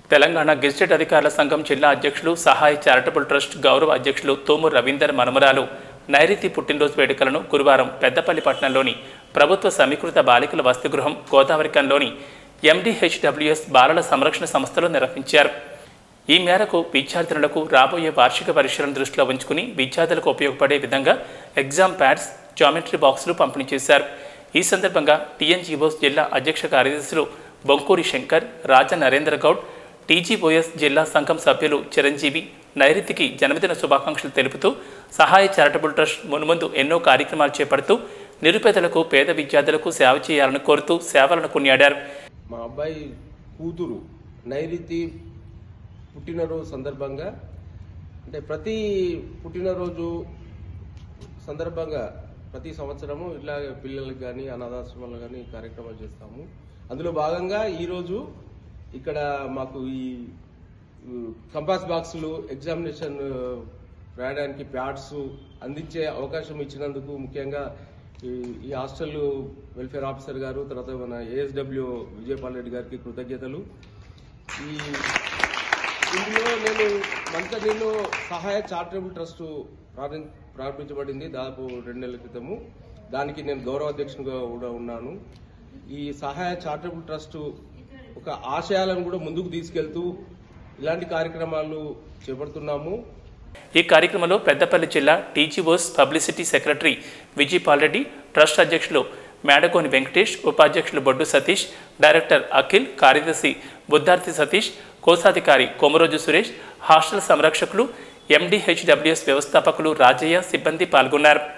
Telangana gazetted అధికారుల సంఘం జిల్లా అధ్యక్షులు సహాయ చారిటబుల్ ట్రస్ట్ గౌరవ అధ్యక్షులు తోము రవీందర్ మనమరాలు నైరుతి పుట్టినరోజు వేడుకలను గురువారం పెద్దపల్లి పట్టణంలోని ప్రభుత్వ సమీకృత బాలికల వసతిగృహం గోదావరికంలోని ఎండిహెచ్డబ్ల్యూఎస్ బాలల సంరక్షణ సంస్థలో నిర్వహించారు ఈ మేరకు విద్యార్థినులకు రాబోయే వార్షిక పరీక్షలను దృష్టిలో ఉంచుకుని విద్యార్థులకు ఉపయోగపడే విధంగా ఎగ్జామ్ ప్యాడ్స్ జామెట్రీ బాక్సులు పంపిణీ చేశారు ఈ సందర్భంగా టీఎన్జీఓస్ జిల్లా అధ్యక్ష కార్యదర్శులు బొంకూరి శంకర్ రాజా నరేంద్ర గౌడ్ టీజీఓఎస్ జిల్లా సంఘం సభ్యులు చిరంజీవి నైరుతికి జన్మదిన శుభాకాంక్షలు తెలుపుతూ సహాయ చారిటబుల్ ట్రస్ట్ మున్ముందు ఎన్నో కార్యక్రమాలు చేపడుతూ నిరుపేదలకు పేద విద్యార్థులకు సేవ చేయాలని కోరుతూ సేవలను కొనియాడారు మా అబ్బాయి కూతురు నైరుతి పుట్టినరోజు సందర్భంగా అంటే ప్రతి పుట్టినరోజు సందర్భంగా ప్రతి సంవత్సరము ఇట్లా పిల్లలకు కానీ అనాథాశ్రమాలు కానీ కార్యక్రమాలు చేస్తాము అందులో భాగంగా ఈరోజు ఇక్కడ మాకు ఈ ఉ, కంపాస్ బాక్సులు ఎగ్జామినేషన్ ఉ, రాయడానికి ప్యాడ్స్ అందించే అవకాశం ఇచ్చినందుకు ముఖ్యంగా ఈ ఈ హాస్టల్ వెల్ఫేర్ ఆఫీసర్ గారు తర్వాత మన ఏఎస్డబ్ల్యూ విజయపాల్ రెడ్డి గారికి కృతజ్ఞతలు ఈ ఇందులో నేను మంతనీలో సహాయ చారిటబుల్ ట్రస్ట్ ప్రారం- ప్రారంభించబడింది దాదాపు రెండు నెలల క్రితము దానికి నేను గౌరవ అధ్యక్షునిగా కూడా ఉన్నాను ఈ సహాయ చారిటబుల్ ట్రస్ట్ ఒక ఆశయాలను కూడా ముందుకు తీసుకెళ్తూ ఇలాంటి కార్యక్రమాలు చేపడుతున్నాము ఈ కార్యక్రమంలో పెద్దపల్లి జిల్లా TGOs publicity secretary Vijayapal Reddy trust అధ్యక్షులు మేడకోని వెంకటేష్ ఉపాధ్యక్షులు బొడ్డు సతీష్ డైరెక్టర్ అఖిల్ కార్యదర్శి బుద్ధార్థి సతీష్ కోశాధికారి కొమరోజు సురేష్ హాస్టల్ సంరక్షకులు ఎండిహెచ్డబ్ల్యూఎస్ వ్యవస్థాపకులు రాజయ్య సిబ్బంది పాల్గొన్నారు